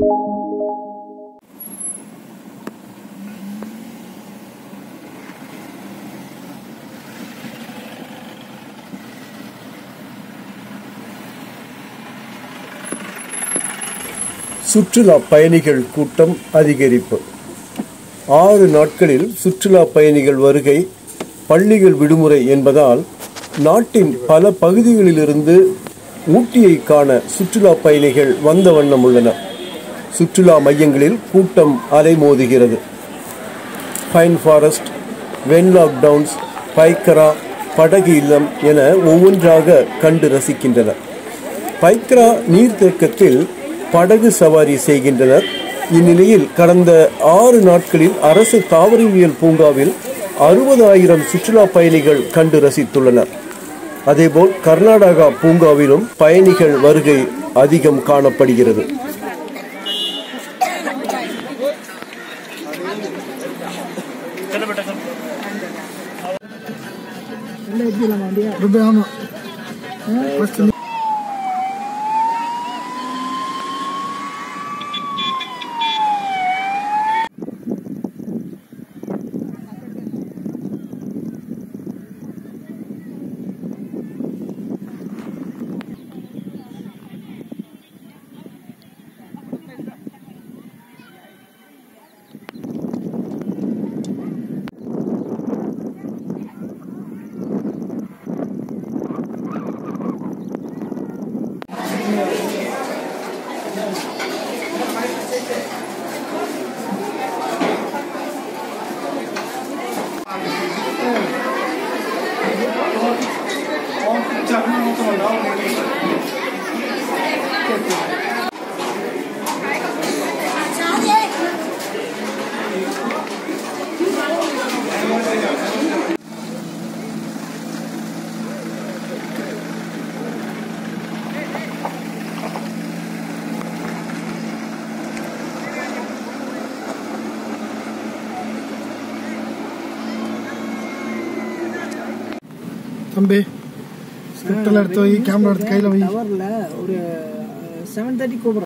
சுற்றுலா பயணிகள் கூட்டம் அதிகரிப்பு ஆறு நாட்களில் சுற்றுலா பயணிகள் வருகை பள்ளிகள் விடுமுறை என்பதால் நாட்டின் பல பகுதிகளிலிருந்து ஊட்டியை காண சுற்றுலா பயணிகள் வந்த வண்ணம் உள்ளனர் சுற்றுலா மையங்களில் கூட்டம் அலைமோதுகிறது pine forest Wenlock Downs Pykara படகு இல்லம் என ஒவ்வொன்றாக கண்டு ரசிக்கின்றனர் பைக்ரா நீர்த்தேக்கத்தில் படகு சவாரி செய்கின்றனர் இந்நிலையில் கடந்த ஆறு நாட்களில் அரசு தாவரவியல் பூங்காவில் அறுபதாயிரம் சுற்றுலா பயணிகள் கண்டு ரசித்துள்ளனர் அதேபோல் கர்நாடகா பூங்காவிலும் பயணிகள் வருகை அதிகம் காணப்படுகிறது ருபே ஆமா ஃபர்ஸ்ட் தம்பி ஸ்கிரிப்ட் எல்லாம் எடுத்து வை கேமரா எடுத்து கையில வை டவரில் ஒரு செவன் தேர்ட்டி கூப்பிட்றேன்